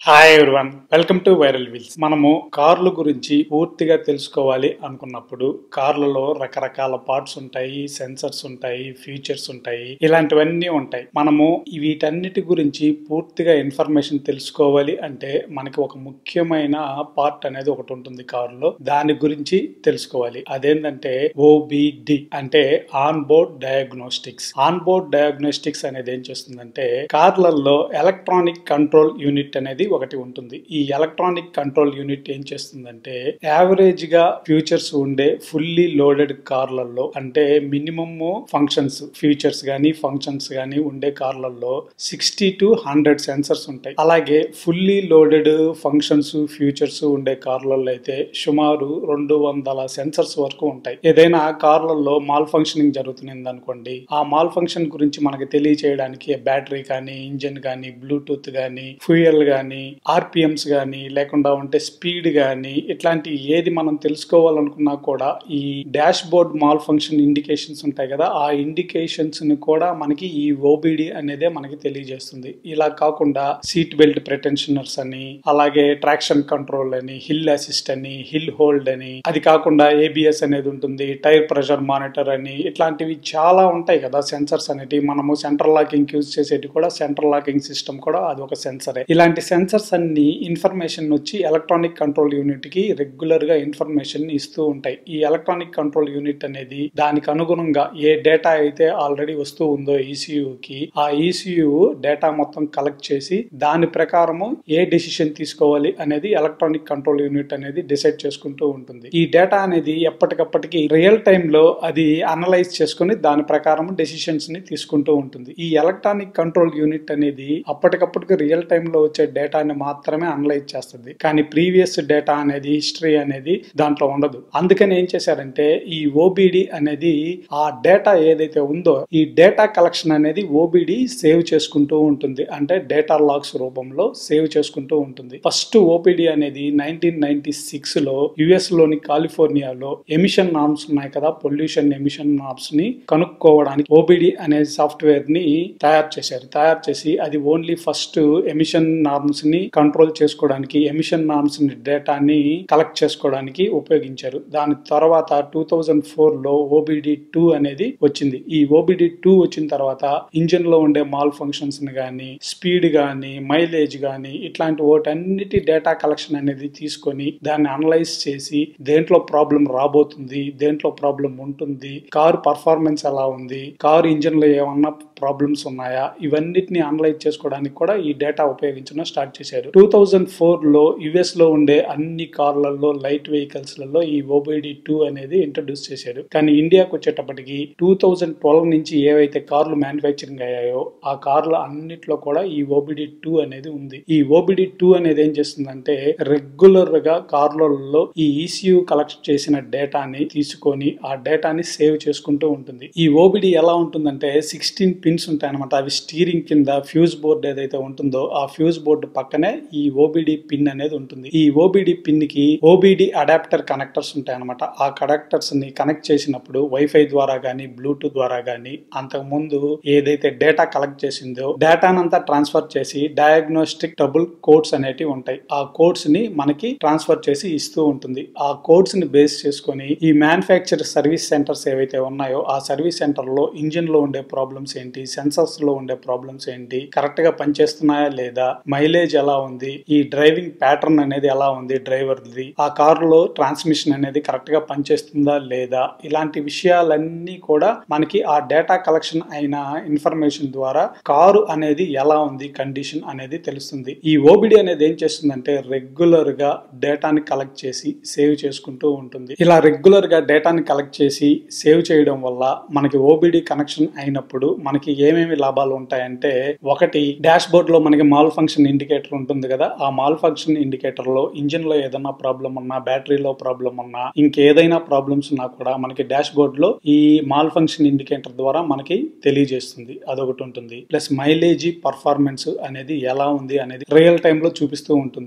hi everyone welcome to viral wheels మనము కార్ల గురించి పూర్తిగా తెలుసుకోవాలి అనుకున్నప్పుడు కార్లలో రకరకాల పార్ట్స్ ఉంటాయి సెన్సర్స్ ఉంటాయి ఫీచర్స్ ఉంటాయి ఇలాంటివన్నీ ఉంటాయి మనము వీటన్నిటి గురించి పూర్తిగా ఇన్ఫర్మేషన్ తెలుసుకోవాలి అంటే మనకి ఒక ముఖ్యమైన పార్ట్ అనేది ఒకటి ఉంటుంది కారులో దాని గురించి తెలుసుకోవాలి అదేంటంటే ఓబిడి అంటే on board diagnostics on board diagnostics అనేది ఏం చేస్తుందంటే కార్లలో ఎలక్ట్రానిక్ కంట్రోల్ యూనిట్ అనేది ఒకటి ఉంటుంది ఈ ఎలక్ట్రానిక్ కంట్రోల్ యూనిట్ ఏం చేస్తుందంటే యావరేజ్ గా ఫ్యూచర్స్ ఉండే ఫుల్లీ లోడెడ్ కార్లలో అంటే మినిమమ్ ఫంక్షన్స్ ఫీచర్స్ గానీ ఫంక్షన్స్ గానీ ఉండే కార్లలో సిక్స్టీ టు హండ్రెడ్ సెన్సర్స్ ఉంటాయి అలాగే ఫుల్లీ లోడెడ్ ఫంక్షన్స్ ఫ్యూచర్స్ ఉండే కార్లలో అయితే సుమారు రెండు వందల సెన్సర్స్ వరకు ఉంటాయి ఏదైనా కార్లలో మాల్ ఫంక్షనింగ్ జరుగుతుంది అనుకోండి ఆ మాల్ ఫంక్షన్ గురించి మనకి తెలియచేయడానికి బ్యాటరీ కానీ ఇంజిన్ కానీ బ్లూటూత్ కానీ ఫ్యూయల్ కానీ ఆర్పిఎంస్ కానీ లేకుండా ఉంటే స్పీడ్ కానీ ఇట్లాంటి ఏది మనం తెలుసుకోవాలనుకున్నా కూడా ఈ dashboard malfunction indications ఉంటాయి కదా ఆ ఇండికేషన్స్ ని కూడా మనకి ఈ ఓబిడి అనేదే మనకి తెలియజేస్తుంది ఇలా కాకుండా సీట్ బెల్ట్ ప్రిటెన్షనర్స్ అని అలాగే ట్రాక్షన్ కంట్రోల్ అని హిల్ అసిస్ట్ అని హిల్ హోల్డ్ అని అది కాకుండా ఏబిఎస్ అనేది ఉంటుంది టైర్ ప్రెషర్ మానిటర్ అని ఇట్లాంటివి చాలా ఉంటాయి కదా సెన్సర్స్ అనేటివి మనము సెంట్రల్ లాకింగ్ యూజ్ చేసేటి కూడా సెంట్రల్ లాకింగ్ సిస్టమ్ కూడా అది ఒక సెన్సరే ఇలాంటి సెన్సర్స్ అన్ని ఇన్ఫర్మేషన్ వచ్చి ఎలక్ట్రానిక్ కంట్రోల్ యూనిట్ కి రెగ్యులర్ గా ఇన్ఫర్మేషన్ ఇస్తూ ఉంటాయి ఈ ఎలక్ట్రానిక్ కంట్రోల్ యూనిట్ అనేది దానికి అనుగుణంగా ఏ డేటా అయితే ఆల్రెడీ వస్తూ ఉందో ECU కి ఆ ఈసీయూ డేటా మొత్తం కలెక్ట్ చేసి దాని ప్రకారము ఏ డెసిషన్ తీసుకోవాలి అనేది ఎలక్ట్రానిక్ కంట్రోల్ యూనిట్ అనేది డిసైడ్ చేసుకుంటూ ఉంటుంది ఈ డేటా అనేది ఎప్పటికప్పటికి రియల్ టైమ్ లో అది అనలైజ్ చేసుకుని దాని ప్రకారం డెసిషన్స్ ని తీసుకుంటూ ఉంటుంది ఈ ఎలక్ట్రానిక్ కంట్రోల్ యూనిట్ అనేది అప్పటికప్పటికి రియల్ టైమ్ లో వచ్చే డేటాని మాత్రమే అనలైజ్ చేస్తుంది కానీ ప్రీవియస్ డేటా అనేది హిస్టరీ అనేది దాంట్లో ఉండదు అందుకని ఏం చేశారంటే ఈ ఓబిడి అనేది ఆ డేటా ఏదైతే ఉందో ఈ డేటా కలెక్షన్ అనేది ఓబిడి సేవ్ చేసుకుంటూ ఉంటుంది అంటే డేటా లాగ్స్ రూపంలో సేవ్ చేసుకుంటూ ఉంటుంది ఫస్ట్ ఓపిడి అనేది నైన్టీన్ నైన్టీ సిక్స్ లో యుఎస్ లోని కాలిఫోర్నియాలో ఎమిషన్ నార్మ్స్ ఉన్నాయి కదా పొల్యూషన్ ఎమిషన్ నార్మ్స్ ని కనుక్కోవడానికి ఓబిడి అనే సాఫ్ట్వేర్ ని తయారు చేశారు తయారు చేసి అది ఓన్లీ ఫస్ట్ ఎమిషన్ నార్మ్స్ ని కంట్రోల్ చేసుకోవడానికి ఎమిషన్ నార్మ్స్ డేటాని కలెక్ట్ చేసుకోవడానికి ఉపయోగించారు దాని తర్వాత టూ థౌజండ్ ఫోర్ లో ఓబిడి టూ అనేది వచ్చింది ఈ ఓబిడి టూ వచ్చిన తర్వాత ఇంజిన్ లో ఉండే మాల్ ఫంక్షన్స్ గానీ స్పీడ్ గానీ మైలేజ్ గానీ ఇట్లాంటి వాటన్నిటి డేటా కలెక్షన్ అనేది తీసుకొని దాన్ని అనలైజ్ చేసి దేంట్లో ప్రాబ్లం రాబోతుంది దేంట్లో ప్రాబ్లం ఉంటుంది కారు పర్ఫార్మెన్స్ ఎలా ఉంది కారు ఇంజిన్ లో ఏమన్నా ప్రాబ్లమ్స్ ఉన్నాయా ఇవన్నిటిని అనలైజ్ చేసుకోవడానికి కూడా ఈ డేటా ఉపయోగించడం స్టార్ట్ చేశారు టూ థౌజండ్ ఫోర్ లో యుఎస్ లో ఉండే అన్ని కార్లలో లైట్ వెహికల్స్ లలో ఈ ఓబైడి టూ అనేది ఇంట్రడ్యూస్ చేశారు కానీ ఇండియాకి వచ్చేటప్పటికి టూ థౌజండ్ ట్వెల్వ్ నుంచి ఏవైతే కార్లు మ్యానుఫ్యాక్చరింగ్ అయ్యాయో ఆ కార్ల అన్నిట్లో కూడా ఈ ఓబిడి టూ అనేది ఉంది ఈ ఓబిడి టూ అనేది ఏం చేస్తుందంటే రెగ్యులర్ గా కార్లలో ఈ ఈసీయూ కలెక్ట్ చేసిన డేటాని తీసుకొని ఆ డేటాని సేవ్ చేసుకుంటూ ఉంటుంది ఈ ఓబిడి ఎలా ఉంటుందంటే సిక్స్టీన్ పిన్స్ ఉంటాయి అనమాట అవి స్టీరింగ్ కింద ఫ్యూజ్ బోర్డ్ ఏదైతే ఉంటుందో ఆ ఫ్యూజ్ బోర్డు పక్కనే ఈ ఓబిడి పిన్ అనేది ఉంటుంది ఈ ఓబిడి పిన్ కి ఓబిడి అడాప్టర్ కనెక్టర్స్ ఉంటాయి అనమాట ఆ కనెక్టర్స్ ని కనెక్ట్ చేసినప్పుడు వైఫై ద్వారా గానీ బ్లూటూత్ ద్వారా గానీ అంతకు ముందు ఏదైతే డేటా కలెక్ట్ చేసిందో డేటానంతా ట్రాన్స్ఫర్ చేసి డయాగ్నోస్టిక్ డబుల్ కోడ్స్ అనేటివి ఉంటాయి ఆ కోడ్స్ ని మనకి ట్రాన్స్ఫర్ చేసి ఇస్తూ ఉంటుంది ఆ కోడ్స్ ని బేస్ చేసుకొని ఈ మ్యానుఫ్యాక్చర్ సర్వీస్ సెంటర్స్ ఏవైతే ఉన్నాయో ఆ సర్వీస్ సెంటర్ లో ఇంజిన్ లో ఉండే ప్రాబ్లమ్స్ ఏంటి సెన్సర్స్ లో ఉండే ప్రాబ్లమ్స్ ఏంటి కరెక్ట్ గా పనిచేస్తున్నాయా లేదా మైలేజ్ ఎలా ఉంది ఈ డ్రైవింగ్ ప్యాటర్న్ అనేది ఎలా ఉంది డ్రైవర్ది ఆ కారులో ట్రాన్స్మిషన్ అనేది కరెక్ట్ గా పనిచేస్తుందా లేదా ఇలాంటి విషయాలన్నీ కూడా మనకి ఆ డేటా కలెక్షన్ అయిన ఇన్ఫర్మేషన్ ద్వారా కారు అనేది ఎలా ఉంది కండిషన్ అనేది తెలుస్తుంది ఈ ఓబిడి అనేది ఏం చేస్తుందంటే రెగ్యులర్ గా డేటాని కలెక్ట్ చేసి సేవ్ చేసుకుంటూ ఉంటుంది ఇలా రెగ్యులర్ గా డేటాని కలెక్ట్ చేసి సేవ్ చేయడం వల్ల మనకి ఓబిడి కనెక్షన్ అయినప్పుడు మనకి ఏమేమి లాభాలు ఉంటాయంటే ఒకటి డాష్ బోర్డ్ లో మనకి మాల్ ఫంక్షన్ ఇండికేటర్ ఉంటుంది కదా ఆ మాల్ ఫంక్షన్ ఇండికేటర్ లో ఇంజిన్ లో ఏదైనా ప్రాబ్లం ఉన్నా బ్యాటరీలో ప్రాబ్లం ఉన్నా ఇంకేదైనా ప్రాబ్లమ్స్ ఉన్నా కూడా మనకి డాష్ బోర్డ్ లో ఈ మాల్ ఫంక్షన్ ఇండికేటర్ ద్వారా మనకి తెలియజేస్తుంది అదొకటి ఉంటుంది ప్లస్ మైలేజీ పర్ఫార్మెన్స్ అనేది ఎలా ఉంది అనేది రియల్ టైమ్ లో చూపిస్తూ ఉంటుంది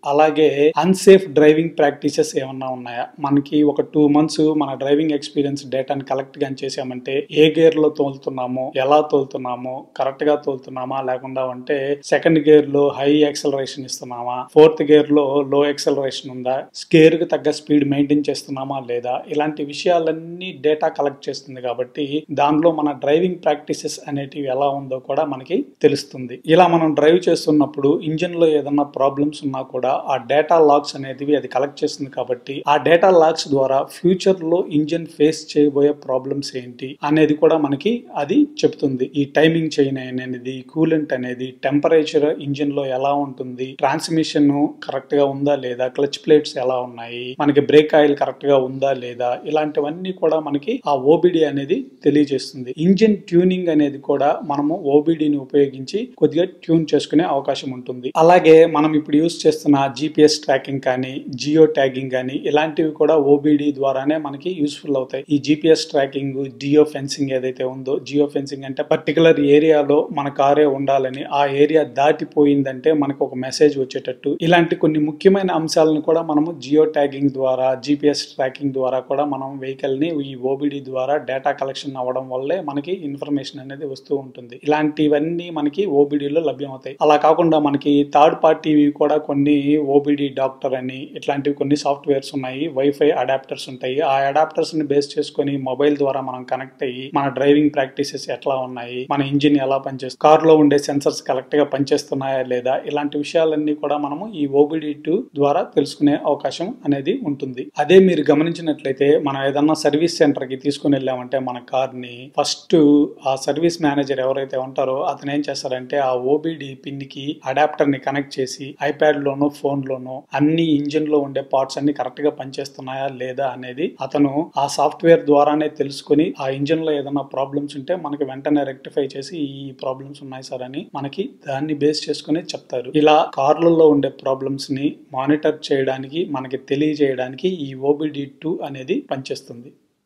అలాగే అన్సేఫ్ డ్రైవింగ్ ప్రాక్టీసెస్ ఏమన్నా ఉన్నాయా మనకి ఒక టూ మంత్స్ మన డ్రైవింగ్ ఎక్స్పీరియన్స్ డేటాని కలెక్ట్ గాని చేసామంటే ఏ గేర్ లో తోలుతున్నామో ఎలా తోలుతున్నామో కరెక్ట్ గా తోలుతున్నామా లేకుండా అంటే సెకండ్ గేర్ లో హై యాక్సలరేషన్ ఇస్తున్నామా ఫోర్త్ గేర్ లో లో యాక్సలరేషన్ ఉందా గేర్ కు తగ్గ స్పీడ్ మెయింటైన్ చేస్తున్నామా లేదా ఇలాంటి విషయాలన్నీ డేటా కలెక్ట్ చేస్తుంది కాబట్టి దానిలో మన డ్రైవింగ్ ప్రాక్టీసెస్ అనేటివి ఎలా ఉందో కూడా మనకి తెలుస్తుంది ఇలా మనం డ్రైవ్ చేస్తున్నప్పుడు ఇంజిన్ లో ఏదన్నా ప్రాబ్లమ్స్ ఉన్నా కూడా ఆ డేటా లాగ్స్ అనేటివి అది కలెక్ట్ చేస్తుంది కాబట్టి ఆ డేటా లాగ్స్ ద్వారా ఫ్యూచర్ లో ఇంజిన్ ఫేస్ చేయబోయే ప్రాబ్లమ్స్ ఏంటి అనేది కూడా మనకి అది చెప్తుంది ఈ టైమింగ్ చైన్ అనేది కూలెంట్ అనేది టెంపరేచర్ ఇంజిన్ లో ఎలా ఉంటుంది ట్రాన్స్మిషన్ కరెక్ట్ గా ఉందా లేదా క్లచ్ ప్లేట్స్ ఎలా ఉన్నాయి మనకి బ్రేక్ ఆయిల్ కరెక్ట్ గా ఉందా లేదా ఇలాంటివన్నీ కూడా మనకి ఆ ఓబిడి అనేది తెలియజేస్తుంది ఇంజిన్ ట్యూనింగ్ అనేది కూడా మనము ఓబిడిని ఉపయోగించి కొద్దిగా ట్యూన్ చేసుకునే అవకాశం ఉంటుంది అలాగే మనం ఇప్పుడు యూస్ చేస్తున్న జిపిఎస్ ట్రాకింగ్ కానీ జియో ట్యాగింగ్ కానీ ఇలాంటివి కూడా ఓబిడి ద్వారానే మనకి యూస్ఫుల్ అవుతాయి ఈ జిపిఎస్ ట్రాకింగ్ జియో ఫెన్సింగ్ ఏదైతే ఉందో జియో ఫెన్సింగ్ అంటే పర్టికులర్ ఏరియాలో మన కారే ఉండాలని ఆ ఏరియా దాటిపోయిందంటే మనకు ఒక మెసేజ్ వచ్చేటట్టు ఇలాంటి కొన్ని ముఖ్యమైన అంశాలను కూడా మనము జియో ట్యాగింగ్ ద్వారా జిపిఎస్ ట్రాకింగ్ ద్వారా కూడా మనం వెహికల్ ని ఈ ఓబిడి ద్వారా డేటా కలెక్షన్ అవ్వడం వల్లే మనకి ఇన్ఫర్మేషన్ అనేది వస్తూ ఉంటుంది ఇలాంటివన్నీ మనకి ఓబిడిలో లభ్యం అవుతాయి అలా కాకుండా మనకి థర్డ్ పార్టీవి కూడా కొన్ని ఓబిడి డాక్టర్ అని ఇట్లాంటివి కొన్ని సాఫ్ట్వేర్స్ ఉన్నాయి వైఫై అడాప్టర్స్ ఉంటాయి ఆ అడాప్టర్స్ ని బేస్ చేసుకొని మొబైల్ ద్వారా మనం కనెక్ట్ అయ్యి మన డ్రైవింగ్ ప్రాక్టీసెస్ ఎట్లా ఉన్నాయి మన ఇంజిన్ ఎలా పనిచేస్తుంది కార్ లో ఉండే సెన్సర్స్ కరెక్ట్ గా పనిచేస్తున్నాయా లేదా ఇలాంటి విషయాలన్నీ కూడా మనము ఈ ఓబిడి టూ ద్వారా తెలుసుకునే అవకాశం అనేది ఉంటుంది అదే మీరు గమనించినట్లయితే మనం ఏదన్నా సర్వీస్ సెంటర్ కి తీసుకుని వెళ్ళామంటే మన కార్ ని ఫస్ట్ ఆ సర్వీస్ మేనేజర్ ఎవరైతే ఉంటారో అతను ఏం చేస్తారంటే ఆ ఓబిడి పిన్ కి అడాప్టర్ ని కనెక్ట్ చేసి ఐప్యాడ్ లోనో ఫోన్ లోనో అన్ని ఇంజిన్ లో ఉండే పార్ట్స్ అన్ని కరెక్ట్ గా పనిచేస్తున్నాయా లేదా అనేది అతను ఆ సాఫ్ట్వేర్ ద్వారానే తెలుసుకుని ఆ ఇంజిన్ లో ఏదైనా ప్రాబ్లమ్స్ ఉంటే మనకి వెంటనే రెక్టిఫై చేసి ఈ ప్రాబ్లమ్స్ ఉన్నాయి సార్ అని మనకి దాన్ని బేస్ చేసుకుని చెప్తారు ఇలా కార్లలో ఉండే ప్రాబ్లమ్స్ ని మానిటర్ చేయడానికి మనకి తెలియజేయడానికి ఈ ఓబిడి టూ అనేది పనిచేస్తుంది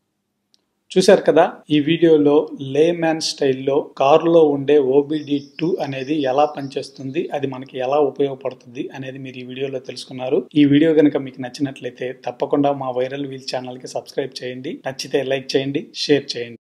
చూశారు కదా ఈ వీడియోలో లేమ్యాన్ స్టైల్లో కారులో ఉండే ఓబిడి టూ అనేది ఎలా పనిచేస్తుంది అది మనకి ఎలా ఉపయోగపడుతుంది అనేది మీరు ఈ వీడియోలో తెలుసుకున్నారు ఈ వీడియో కనుక మీకు నచ్చినట్లయితే తప్పకుండా మా వైరల్ వీల్ ఛానల్కి సబ్స్క్రైబ్ చేయండి నచ్చితే లైక్ చేయండి షేర్ చేయండి